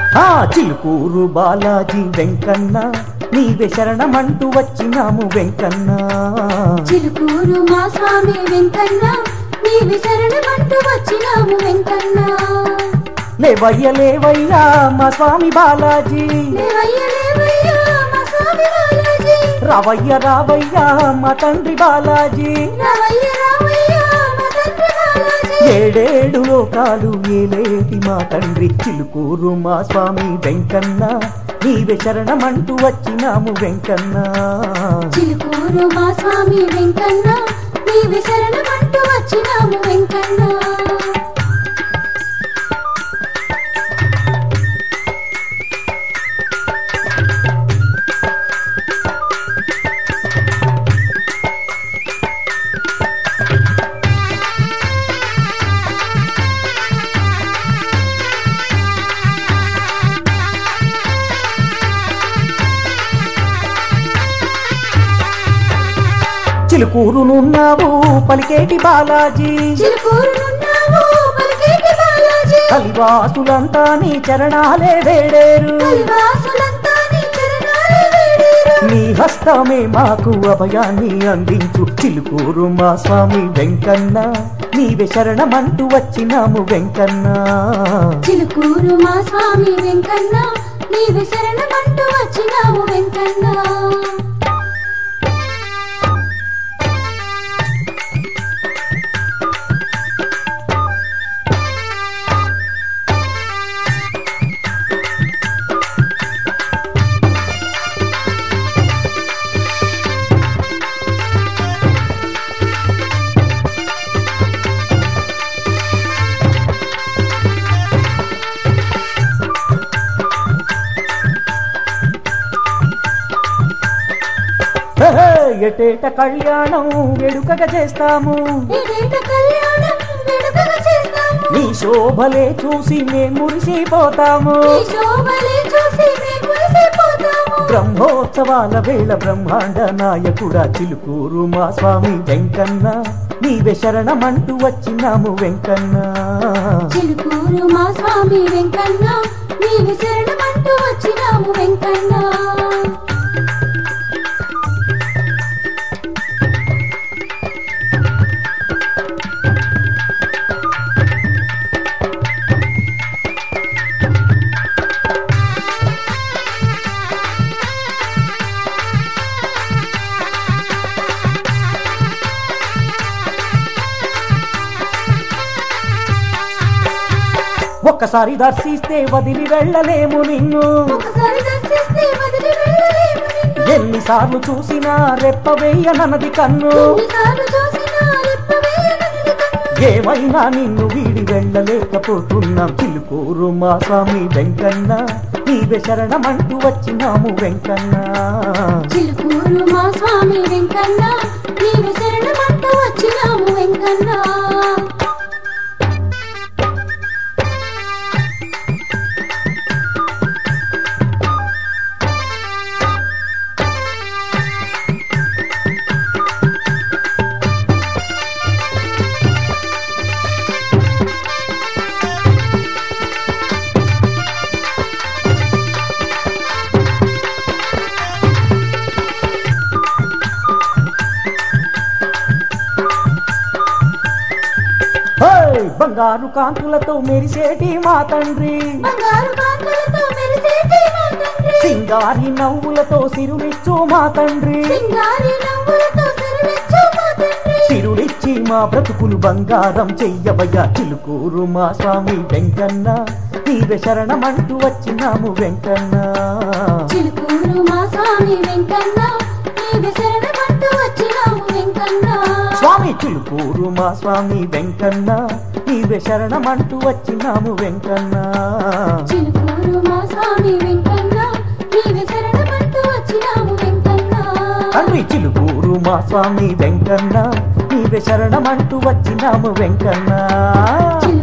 ఆ చిలుకూరు బాలాజీ వెంకన్న నీవే శరణమంటూ వచ్చినాము వెంకన్న చిలుకూరు మా స్వామి వెంకన్న నీవి శరణమంటూ వచ్చినాము వెంకన్న లేవయ్య లేవయ్యా మా స్వామి బాలాజీ దేవయ్య దేవయ్య మా స్వామి బాలాజీ రావయ్య రావయ్యా మా తండ్రి బాలాజీ రావయ్య రావయ్య మా తండ్రి బాలాజీ ఏడేడు లోకాలు ఏలేటి మా తండ్రి చిలుకూరు మా స్వామి వెంకన్న నీవే శరణమంటూ వచ్చినాము వెంకన్న చిలుకూరు మా స్వామి వెంకన్న నీవి శరణమంటూ వచ్చినాము వెంకన్న చిలుకూరునున్నావు పలికేటి బాలాజీ చిలుకూరునున్నావు పలికేటి బాలాజీ కలివాసులంతా నీ చరణాలే వేడేరు కలివాసులంతా నీ చరణాలే వేడేరు నీ హస్తమే మాకు అభయాన్ని అందించు చిలుకూరు మా స్వామి వెంకన్న నీవే శరణమంటూ వచ్చినాము వెంకన్న చిలుకూరు మా స్వామి వెంకన్న నీవి శరణమంటూ వచ్చినాము వెంకన్న హే, ఎటేట కళ్యాణం వేడుకగా చేస్తాము ఏడేట కళ్యాణం వేడుకగా చేస్తాము నీ శోభలే చూసి మేము మురిసిపోతాము ఈ శోభలే చూసి మేము మురిసిపోతాము బ్రహ్మోత్సవాల వేళ బ్రహ్మాండ నాయకుడా చిలుకూరు మా స్వామి వెంకన్న నీవే శరణమంటూ వచ్చినాము వెంకన్న చిలుకూరు మా స్వామి వెంకన్న నీవి శరణమంటూ వచ్చినాము వెంకన్న ఒక్కసారి దర్శిస్తే వదిలి వెళ్ళలేము నిన్ను ఒకసారి దర్శిస్తే వదిలి వెళ్ళలేము నిన్ను. ఎన్నిసార్లు చూసినా రెప్పవేయనన్నది కన్ను ఎన్నిసార్లు చూసినా రెప్పవేయనన్నది కన్ను. ఏమైనా నిన్ను వీడి వెళ్ళలేకపోతున్నాం చిలుకూరు మా స్వామి వెంకన్న నీవే శరణమంటూ వచ్చినాము వెంకన్న చిలుకూరు మా స్వామి వెంకన్న నీవి శరణమంటూ వచ్చినాము వెంకన్న హేయ్! బంగారు కాంతులతో మెరిసేటి మా తండ్రి బంగారు కాంతులతో మెరిసేటి మా తండ్రి సింగారి నవ్వులతో సిరులిచ్చు మా తండ్రి సింగారి నవ్వులతో సరివెచ్చు మా తండ్రి సిరులిచ్చి మా బ్రతుకులు బంగారం చెయ్యవయ్యా చిలుకూరు మా స్వామి వెంకన్న నీవే శరణమంటూ వచ్చినాము వెంకన్న చిలుకూరు మా స్వామి వెంకన్న నీవి శరణమంటూ వచ్చినాము వెంకన్న స్వామి చిలుకూరు మా స్వామి వెంకన్న నీవే శరణమంటూ వచ్చినాము వెంకన్న చిలుకూరు మా స్వామి వెంకన్న నీవి శరణమంటూ వచ్చినాము వెంకన్న తండ్రి చిలుకూరు మా స్వామి వెంకన్న నీవే శరణమంటూ వచ్చినాము వెంకన్న